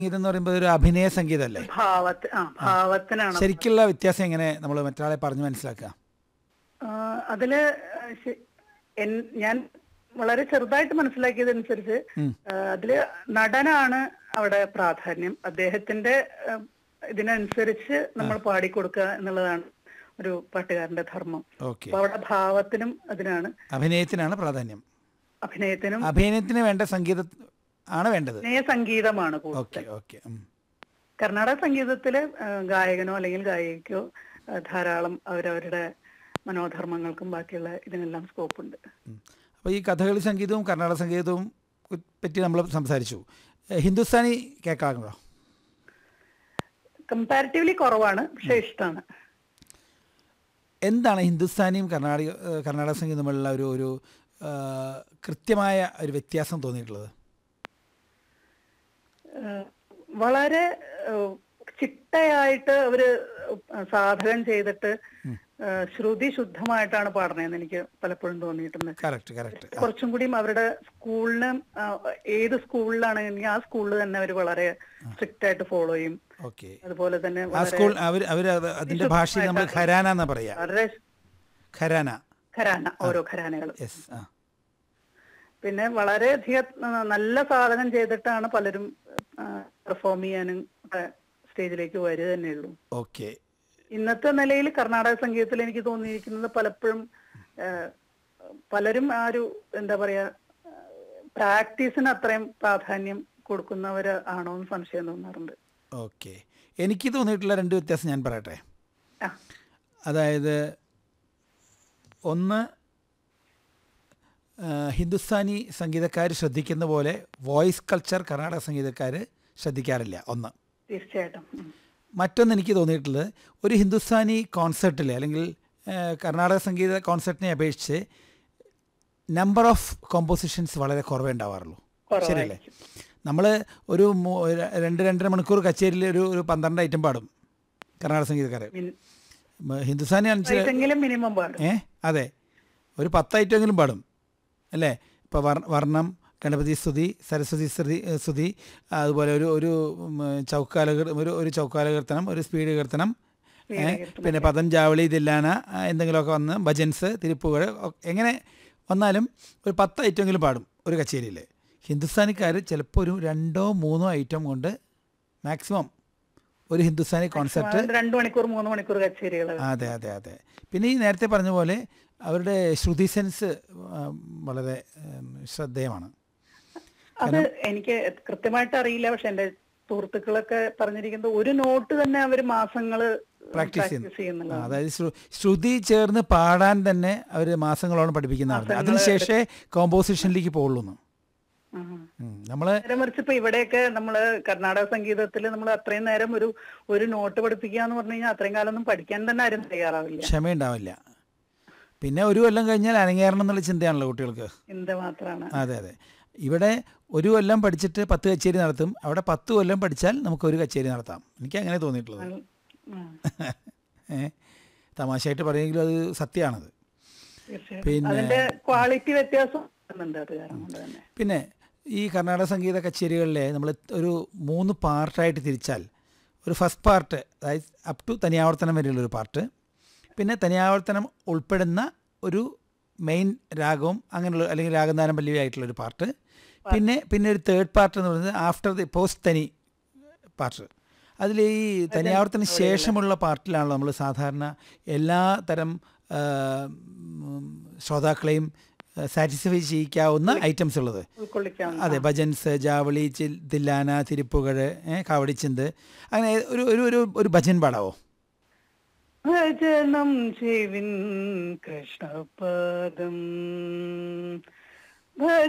സംഗീതം എന്ന് പറയുമ്പോൾ ഒരു അഭിനയ സംഗീതമല്ലേ ഭാവത്ത് ആ ഭാവത്തിനാണ് ശരിക്കുള്ള വ്യത്യാസം എങ്ങനെ നമ്മൾ മറ്റൊരാളെ പറഞ്ഞ് മനസ്സിലാക്കുക ആ, അതില് ശ- എൻ- ഞാൻ വളരെ ചെറുതായിട്ട് മനസ്സിലാക്കിയതനുസരിച്ച് ഉം. ആ, അതില് നടനാണ് അവിടെ പ്രാധാന്യം അദ്ദേഹത്തിന്റെ ആ, ഇതിനനുസരിച്ച് നമ്മൾ പാടിക്കൊടുക്കുക എന്നുള്ളതാണ് ഒരു പാട്ടുകാരന്റെ ധർമ്മം ഓക്കെ അപ്പൊ അവിടെ ഭാവത്തിനും അതിനാണ് അഭിനയത്തിനാണ് പ്രാധാന്യം അഭിനയത്തിനും അഭിനയത്തിന് വേണ്ട സംഗീത ആണ് വേണ്ടത് അഭിനയ സംഗീതമാണ് കൂടുതൽ ഓക്കെ ഓക്കെ കർണാടക സംഗീതത്തില് ആ, ഗായകനോ അല്ലെങ്കിൽ ഗായികയ്ക്കോ ആ, ധാരാളം അവരവരുടെ മനോധർമ്മങ്ങൾക്കും ബാക്കിയുള്ള ഇതിനെല്ലാം സ്കോപ്പ് ഉണ്ട് അപ്പോൾ ഈ കഥകളി സംഗീതവും കർണാടക സംഗീതവും കു- പറ്റി നമ്മൾ സംസാരിച്ചു ഏ, ഹിന്ദുസ്ഥാനി കേൾക്കാറുണ്ടോ കമ്പാരിറ്റീവ്ലി കുറവാണ് പക്ഷെ ഇഷ്ടമാണ് എന്താണ് ഹിന്ദുസ്ഥാനിയും കർണാടക ഏ, കർണാടക സംഗീതവും തമ്മിലുള്ള ഒരു ഒരു ആ, കൃത്യമായ ഒരു വ്യത്യാസം തോന്നിയിട്ടുള്ളത് ഏഹ് വളരെ ഏഹ് ചിട്ടയായിട്ട് അവര് സാധകം ചെയ്തിട്ട് ഏഹ് ശ്രുതി ശുദ്ധമായിട്ടാണ് പാടുന്നതെന്ന് എനിക്ക് പലപ്പോഴും തോന്നിയിട്ടുണ്ട് കറക്റ്റ് കറക്റ്റ് കുറച്ചും കൂടിയും അവരുടെ സ്കൂളിന് ആ, ഏത് സ്കൂളിലാണെങ്കിൽ ആ സ്കൂളിൽ തന്നെ അവർ വളരെ സ്ട്രിക്റ്റ് ആയിട്ട് ഫോളോ ചെയ്യും ഓക്കെ അതുപോലെ തന്നെ ആ വളരെ സ്കൂൾ അവർ അവർ അതിൻ്റെ ഭാഷയിൽ നമ്മൾ ഖരാന എന്നാ പറയാ വളരെ ഖരാന ഖരാന ഓരോ ഖരാനകൾ യെസ് ആ പിന്നെ വളരെയധികം ആ, നല്ല സാധകം ചെയ്തിട്ടാണ് പലരും പെർഫോം ചെയ്യാനും ഒക്കെ സ്റ്റേജിലേക്ക് വരിക തന്നെയുള്ളൂ ഓക്കെ ഇന്നത്തെ നിലയിൽ കർണാടക സംഗീതത്തിൽ എനിക്ക് തോന്നിയിരിക്കുന്നത് പലപ്പോഴും ആ, പലരും ആ ഒരു എന്താ പറയാ പ്രാക്ടീസിന് അത്രയും പ്രാധാന്യം കൊടുക്കുന്നവർ ആണോ എന്ന് സംശയം തോന്നാറുണ്ട് ഓക്കെ എനിക്ക് തോന്നിയിട്ടുള്ള രണ്ട് വ്യത്യാസം ഞാൻ പറയട്ടെ ആ അതായത് ഒന്ന് ആ, ഹിന്ദുസ്ഥാനി സംഗീതക്കാർ ശ്രദ്ധിക്കുന്ന പോലെ വോയിസ് കൾച്ചർ കർണാടക സംഗീതക്കാർ ശ്രദ്ധിക്കാറില്ല ഒന്ന് തീർച്ചയായിട്ടും ഉം. മറ്റൊന്ന് എനിക്ക് തോന്നിയിട്ടുള്ളത് ഒരു ഹിന്ദുസ്ഥാനി കോൺസെർട്ടിൽ അല്ലെങ്കിൽ ആ, കർണാടക സംഗീത കോൺസെർട്ടിനെ അപേക്ഷിച്ച് നമ്പർ ഓഫ് കോമ്പോസിഷൻസ് വളരെ കുറവേ ഉണ്ടാവാറുള്ളൂ ശരിയല്ലേ നമ്മൾ ഒരു മൂ- ര- രണ്ട് രണ്ടര മണിക്കൂർ കച്ചേരിയിൽ ഒരു ഒരു പന്ത്രണ്ട് ഐറ്റം പാടും കർണാടക സംഗീതക്കാർ മിൻ- ഹിന്ദുസ്ഥാനി അഞ്ച് ഇതെങ്കിലും മിനിമം പാടും ഏ അതെ ഒരു പത്ത് ഐറ്റമെങ്കിലും പാടും അല്ലേ ഇപ്പോൾ വർ വർണ്ണം ഗണപതി സ്തുതി സരസ്വതി സ്തുതി ഏ, സ്തുതി അതുപോലെ ഒരു ഒരു ഉം, ചൗക്കാല കീർ- ഒരു ഒരു ചൗക്കാല കീർത്തനം ഒരു സ്പീഡ് കീർത്തനം ഏ, പിന്നെ പതഞ്ജാവളി ദില്ലാന ആ, എന്തെങ്കിലുമൊക്കെ വന്ന് ഭജൻസ് തിരുപ്പുകൾ എങ്ങനെ വന്നാലും ഒരു പത്ത് ഐറ്റമെങ്കിലും പാടും ഒരു കച്ചേരിയിൽ ഹിന്ദുസ്ഥാനിക്കാർ ചിലപ്പോൾ ഒരു രണ്ടോ മൂന്നോ ഐറ്റം കൊണ്ട് മാക്സിമം ഒരു ഹിന്ദുസ്ഥാനി കോൺസെപ്റ്റ് രണ്ടു മണിക്കൂർ മൂന്ന് മണിക്കൂർ കച്ചേരികൾ അതെ അതെ അതെ പിന്നെ ഈ നേരത്തെ പറഞ്ഞ പോലെ അവരുടെ ശ്രുതി സെൻസ് ആ, വളരെ ഉം, ശ്രദ്ധേയമാണ് അത് എനിക്ക് കൃത്യമായിട്ട് അറിയില്ല പക്ഷെ എന്റെ സുഹൃത്തുക്കളൊക്കെ പറഞ്ഞിരിക്കുന്നത് ഒരു നോട്ട് തന്നെ അവര് മാസങ്ങള് പ്രാക്ടീസ് പ്രാക്ടീസ് ചെയ്യുന്നു ആ, ചെയ്യുന്നുള്ളതാണ് അതായത് ശ്രു- ശ്രുതി ചേർന്ന് പാടാൻ തന്നെ അവർ മാസങ്ങളോളം പഠിപ്പിക്കുന്നതാണ് അതിനുശേഷമേ കോമ്പോസിഷനിലേക്ക് പോകുള്ളൂ ഉം. നമ്മൾ നേരെ മറിച്ച് ഇപ്പൊ ഇവിടെയൊക്കെ നമ്മള് കർണാടക സംഗീതത്തിൽ നമ്മൾ അത്രയും നേരം ഒരു ഒരു നോട്ട് പഠിപ്പിക്കുക എന്ന് പറഞ്ഞു കഴിഞ്ഞാൽ അത്രയും കാലം ഒന്നും പഠിക്കാൻ തന്നെ ആരും തയ്യാറാവില്ല ക്ഷമയുണ്ടാവില്ല പിന്നെ ഒരു കൊല്ലം കഴിഞ്ഞാൽ അരങ്ങേറണം എന്നുള്ള ചിന്തയാണല്ലോ കുട്ടികൾക്ക് എന്ത് മാത്രമാണ് അതെ അതെ ഇവിടെ ഒരു കൊല്ലം പഠിച്ചിട്ട് പത്ത് കച്ചേരി നടത്തും അവിടെ പത്ത് കൊല്ലം പഠിച്ചാൽ നമുക്ക് ഒരു കച്ചേരി നടത്താം എനിക്ക് അങ്ങനെ തോന്നിയിട്ടുള്ളത് ഉം. ഏ തമാശയായിട്ട് പറയുമെങ്കിലും അത് സത്യമാണത് തീർച്ചയായും പിന്നെ- അതിന്റെ ക്വാളിറ്റി വ്യത്യാസം വരുന്നുണ്ട് അത് കാരണം കൊണ്ട് തന്നെ പിന്നെ ഈ കർണാടക സംഗീത കച്ചേരികളിലെ നമ്മൾ ഒരു മൂന്ന് പാർട്ടായിട്ട് തിരിച്ചാൽ ഒരു ഫസ്റ്റ് പാർട്ട് അതായത് അപ് ടു തനിയാവർത്തനം വരെയുള്ള ഒരു പാർട്ട് പിന്നെ തനിയാവർത്തനം ഉൾപ്പെടുന്ന ഒരു മെയിൻ രാഗവും അങ്ങനെയുള്ള അല്ലെങ്കിൽ രാഗദാനം പല്ലവി ആയിട്ടുള്ള ഒരു പാർട്ട് പിന്നെ പിന്നെ ഒരു തേർഡ് പാർട്ട് എന്ന് പറയുന്നത് ആഫ്റ്റർ ദി പോസ്റ്റ് തനി പാർട്ട് അതിൽ ഈ തനിയാവർത്തന ശേഷമുള്ള പാർട്ടിലാണല്ലോ നമ്മൾ സാധാരണ എല്ലാ തരം ആ, ഉം, ശ്രോതാക്കളെയും സാറ്റിസ്ഫൈ ചെയ്യിക്കാവുന്ന ഐറ്റംസ് ഉള്ളത് ഉൾക്കൊള്ളിക്കാം അതെ ഭജൻസ് ജാവളി ചിൽ തില്ലാന തിരുപ്പുകഴ് കാവടിച്ചിന്ത് അങ്ങനെ ഒരു ഒരു ഒരു ഒരു ഭജൻ പാടാവോ ഭജനം ചെവിൻ കൃഷ്ണപദം ഭജ